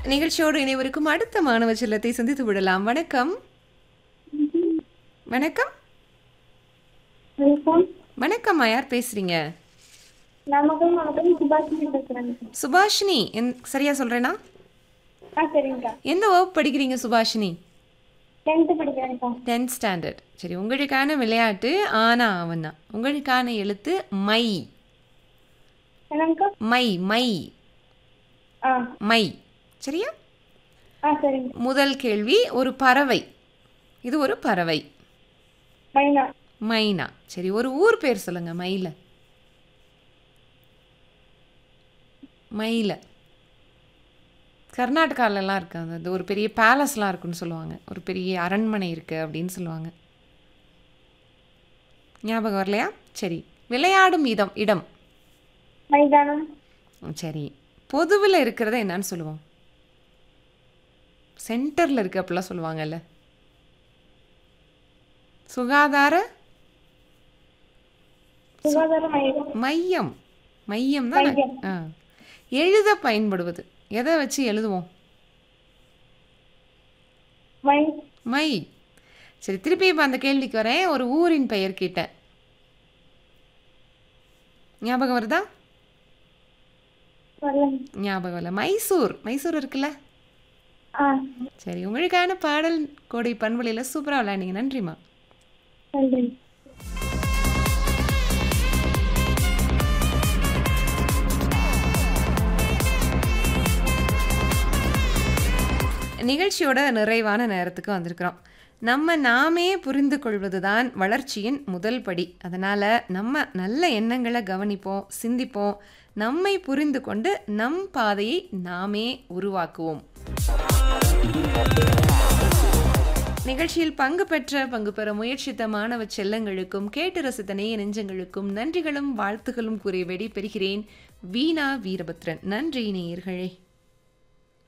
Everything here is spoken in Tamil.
நிகழ்ச்சியோடு இணைவருக்கும் அடுத்த மாணவ செல்லத்தை சந்தித்து விடலாம் வணக்கம் வணக்கம் வணக்கம் வணக்கம்மா யார் பேசுறீங்க நாமக்கல் மாவட்டம் சுபாஷினி பேசுறேங்க சுபாஷினி என் சரியா சொல்றேனா ஆ சரிங்கக்கா எந்த வகுப்பு படிக்கிறீங்க சுபாஷினி டென்த்து படிக்கிறேன்க்கா டென்த் ஸ்டாண்டர்ட் சரி உங்களுக்கான விளையாட்டு ஆனா அவன் தான் உங்களுக்கான எழுத்து மை என்னங்கக்கா மை மை ஆ மை சரியா ஆ சரிங்க முதல் கேள்வி ஒரு பறவை இது ஒரு பறவை மைனா மைனா சரி ஒரு ஊர் பேர் சொல்லுங்க மயில மயில கர்நாடகாலலாம் இருக்கு அந்த இது ஒரு பெரிய பேலஸ்லாம் இருக்குன்னு சொல்லுவாங்க ஒரு பெரிய அரண்மனை இருக்கு அப்படின்னு சொல்லுவாங்க ஞாபகம் வரலையா சரி விளையாடும் இடம் இடம் மைதானம் ம், சரி பொதுவில் இருக்கிறத என்னன்னு சொல்லுவோம் சென்டரில் இருக்கு அப்படிலாம் சொல்லுவாங்கல்ல சுகாதார சுகாதார மையம் மையம் மையம் தான் மையம். ஆ எழுத பயன்படுவது எதை வச்சு எழுதுவோம் மை மை சரி திருப்பி இப்போ அந்த கேள்விக்கு வரேன் ஒரு ஊரின் பெயர் கேட்டேன் ஞாபகம் வருதா வரலங்க ஞாபகம் இல்லை மைசூர் மைசூர் இருக்குல்ல ஆ சரி உங்களுக்கான பாடல் கோடை பண்பொழியில் சூப்பராக விளையாண்டீங்க நன்றிம்மா நன்றி நிகழ்ச்சியோட நிறைவான நேரத்துக்கு வந்திருக்கிறோம் நம்ம நாமே புரிந்து கொள்வது தான் வளர்ச்சியின் முதல் படி அதனால் நம்ம நல்ல எண்ணங்களை கவனிப்போம் சிந்திப்போம் நம்மை புரிந்து கொண்டு நம் பாதையை நாமே உருவாக்குவோம் நிகழ்ச்சியில் பங்கு பெற்ற பங்கு பெற முயற்சித்த மாணவ செல்லங்களுக்கும் கேட்டு ரசித்த நேய நெஞ்சங்களுக்கும் நன்றிகளும் வாழ்த்துகளும் கூறிய வெடி பெறுகிறேன் வீணா வீரபத்ரன் நன்றி நேயர்களே